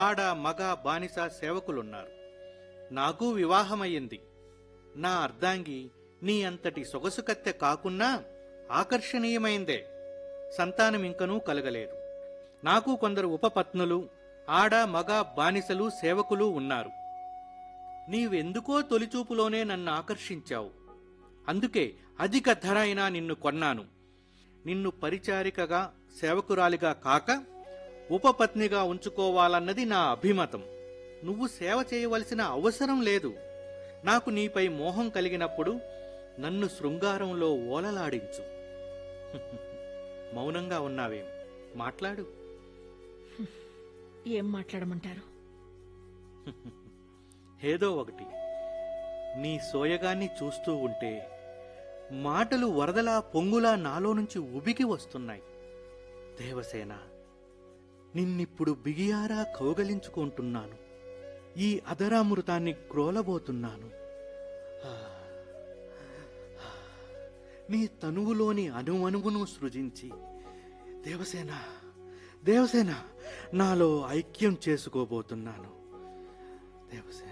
ఆడ మగ బానిస సేవకులున్నారు నాకు వివాహమయ్యింది నా అర్ధాంగి నీ అంతటి సొగసు కత్తె కాకున్నా ఆకర్షణీయమైందే సంతానమింకనూ కలగలేదు నాకు కొందరు ఉపపత్నులు ఆడ మగ బానిసలు సేవకులు ఉన్నారు నీవెందుకో తొలిచూపులోనే నన్ను ఆకర్షించావు అందుకే అధిక ధర అయినా నిన్ను కొన్నాను నిన్ను పరిచారికగా సేవకురాలిగా కాక ఉపపత్నిగా ఉంచుకోవాలన్నది నా అభిమతం నువ్వు సేవ చేయవలసిన అవసరం లేదు నాకు నీపై మోహం కలిగినప్పుడు నన్ను శృంగారంలో ఓలలాడించు మౌనంగా ఉన్నావేం మాట్లాడు ఏం మాట్లాడమంటారు ఏదో ఒకటి నీ సోయగాన్ని చూస్తూ ఉంటే మాటలు వరదలా పొంగులా నాలో నుంచి ఉబికి వస్తున్నాయి దేవసేన నిన్నిప్పుడు బిగియారా కౌగలించుకుంటున్నాను ఈ అధరామృతాన్ని క్రోలబోతున్నాను ఆ, ఆ, నీ తనువులోని అణువణువును సృజించి దేవసేన దేవసేన నాలో ఐక్యం చేసుకోబోతున్నాను దేవసేన